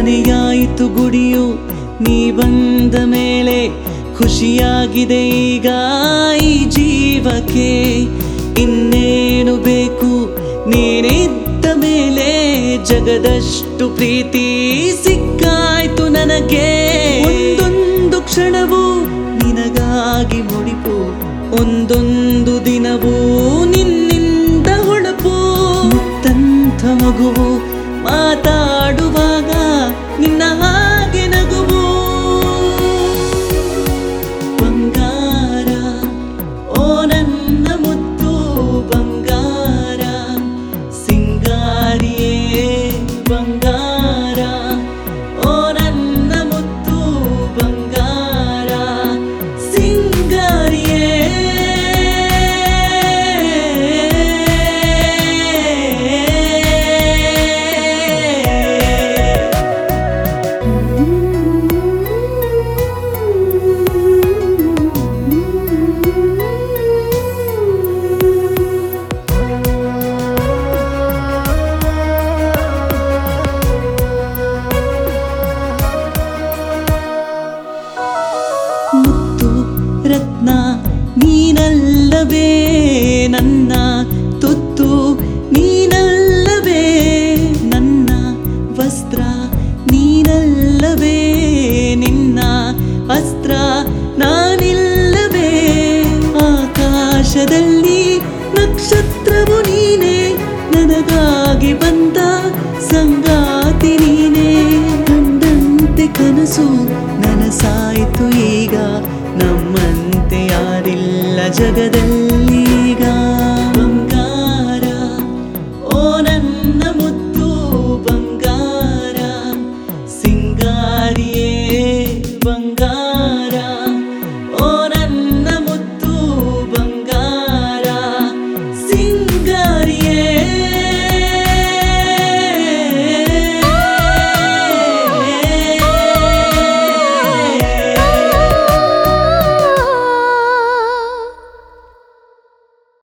ಮನೆಯಾಯಿತು ಗುಡಿಯು ನೀ ಬಂದ ಮೇಲೆ ಖುಷಿಯಾಗಿದೆ ಈಗ ಈ ಜೀವಕ್ಕೆ ಇನ್ನೇನು ಬೇಕು ನೀನಿದ್ದ ಮೇಲೆ ಜಗದಷ್ಟು ಪ್ರೀತಿ ಸಿಕ್ಕಾಯ್ತು ನನಗೆ ಒಂದೊಂದು ಕ್ಷಣವು ನಿನಗಾಗಿ ಮುಡಿಪು ಒಂದೊಂದು ದಿನವೂ ನಿನ್ನಿಂದ ಹೊಳಪು ಮುತ್ತಂಥ ಮಗುವು ಮಾತಾಡುವಾಗ ನಿನ್ನ ಹಾಗೆ ನಗುವು ಬಂಗಾರ ಓ ನನ್ನ ಮುತ್ತು ಬಂಗಾರ ಸಿಂಗಾರಿಯೇ ಬಂಗಾರ ಓ ನನ್ನ ಮುತ್ತು ಬಂಗಾರ ಸಿಂಗಾರಿಯೇ ಮುತ್ತು ರತ್ನ ನೀನಲ್ಲವೇ ನನ್ನ ತುತ್ತು ನೀನಲ್ಲವೇ ನನ್ನ ವಸ್ತ್ರ ನೀನಲ್ಲವೇ ನಿನ್ನ ಅಸ್ತ್ರ ನಾನಿಲ್ಲವೇ ಆಕಾಶದಲ್ಲಿ ನಕ್ಷತ್ರವು ನೀನೇ ನನಗಾಗಿ ಬಂದ ಸಂಗಾತಿ ನೀನೇ ಕಂಡಂತೆ ಕನಸು ನನಸಾಯ್ತು ಈಗ ನಮ್ಮಂತೆ ಯಾರಿಲ್ಲ ಜಗದಲ್ಲೀಗ